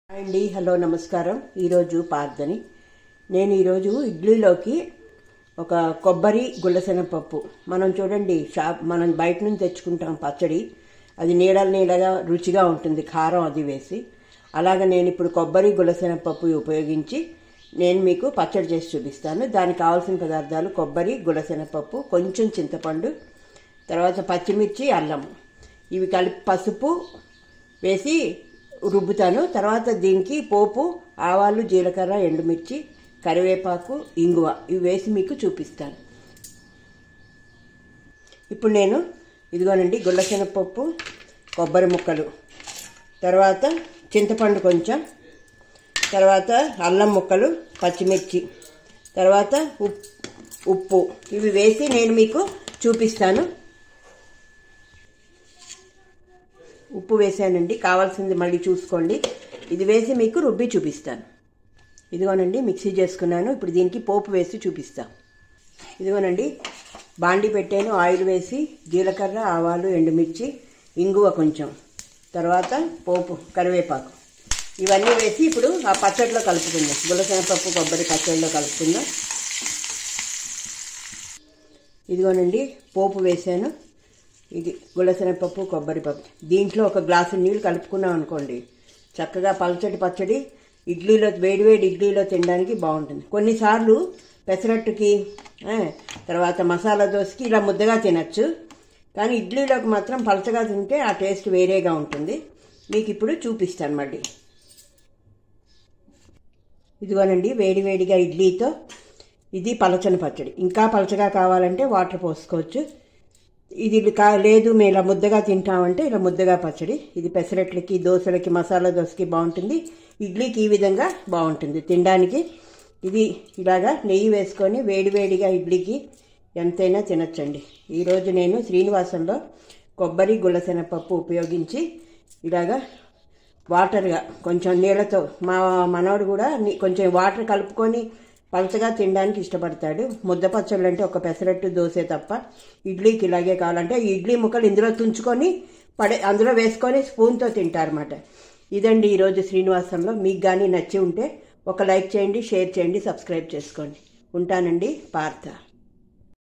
hi అండి hello నమస్కారం ఈరోజు పార్దని నేను ఈరోజు ఇడ్లీలోకి ఒక కొబ్బరి గుల్లశనగపప్పు మనం చూడండి షాప్ మనం బయట నుంచి తెచ్చుకుంటాం పచ్చడి అది నీడల నీడగా రుచిగా ఉంటుంది కారం అది వేసి అలాగ నేను ఇప్పుడు కొబ్బరి గుల్లశనగపప్పు ఉపయోగించి నేను మీకు పచ్చడి చేసి చూపిస్తాను దానికి కావాల్సిన పదార్థాలు కొబ్బరి గుల్లశనగపప్పు కొంచెం చింతపండు తర్వాత పచ్చిమిర్చి అల్లం ఇవి కలిపి పసుపు వేసి రుబ్బుతాను తర్వాత దీనికి పోపు ఆవాలు జీలకర్ర ఎండుమిర్చి కరివేపాకు ఇంగువ ఇవి వేసి మీకు చూపిస్తాను ఇప్పుడు నేను ఇదిగోనండి గుల్లశనగపప్పు కొబ్బరి ముక్కలు తర్వాత చింతపండు కొంచెం తర్వాత అల్లం ముక్కలు పచ్చిమిర్చి తర్వాత ఉప్ ఉప్పు ఇవి వేసి నేను మీకు చూపిస్తాను ఉప్పు వేసానండి కావాల్సింది మళ్ళీ చూసుకోండి ఇది వేసి మీకు రుబ్బి చూపిస్తాను ఇదిగోనండి మిక్సీ చేసుకున్నాను ఇప్పుడు దీనికి పోపు వేసి చూపిస్తాను ఇదిగోనండి బాండి పెట్టాను ఆయిల్ వేసి జీలకర్ర ఆవాలు ఎండుమిర్చి ఇంగువ కొంచెం తర్వాత పోపు కరివేపాకు ఇవన్నీ వేసి ఇప్పుడు ఆ పచ్చడిలో కలుపుకుందాం గులశనగపప్పు కొబ్బరి పచ్చడిలో కలుపుకుందాం ఇదిగోనండి పోపు వేసాను ఇది గులశనగపప్పు కొబ్బరి పప్పు దీంట్లో ఒక గ్లాసు నీళ్ళు కలుపుకున్నాం అనుకోండి చక్కగా పల్చటి పచ్చడి ఇడ్లీలో వేడివేడి ఇడ్లీలో తినడానికి బాగుంటుంది కొన్నిసార్లు పెసరట్టుకి ఆ, తర్వాత మసాలా దోశకి ఇలా ముద్దగా తినచ్చు కానీ ఇడ్లీలోకి మాత్రం పలచగా తింటే ఆ టేస్ట్ వేరేగా ఉంటుంది మీకు ఇప్పుడు చూపిస్తాను మళ్ళీ ఇదిగోనండి వేడివేడిగా ఇడ్లీతో ఇది పలచని పచ్చడి ఇంకా పలచగా కావాలంటే వాటర్ పోసుకోవచ్చు ఇది కా లేదు మేము ఇలా ముద్దగా తింటామంటే ఇలా ముద్దగా పచ్చడి ఇది పెసరట్లకి దోశలకి మసాలా దోశకి బాగుంటుంది ఇడ్లీకి ఈ విధంగా బాగుంటుంది తినడానికి ఇది ఇలాగా నెయ్యి వేసుకొని వేడివేడిగా ఇడ్లీకి ఎంతైనా తినచ్చండి ఈరోజు నేను శ్రీనివాసంలో కొబ్బరి గుల్లశనగపప్పు ఉపయోగించి ఇలాగా వాటర్గా కొంచెం నీళ్ళతో మా మనవడు కూడా ని- కొంచెం వాటర్ కలుపుకొని పలచగా తినడానికి ఇష్టపడతాడు ముద్ద పచ్చళ్ళు అంటే ఒక పెసరట్టు దోశ తప్ప ఇడ్లీకి ఇలాగే కావాలంటే ఈ ఇడ్లీ ముక్కలు ఇందులో తుంచుకొని పడే అందులో వేసుకొని స్పూన్తో తింటారన్నమాట ఇదండి ఈరోజు శ్రీనివాసంలో మీకు కానీ నచ్చి ఉంటే ఒక లైక్ చేయండి షేర్ చేయండి సబ్స్క్రైబ్ చేసుకోండి ఉంటానండి పార్థ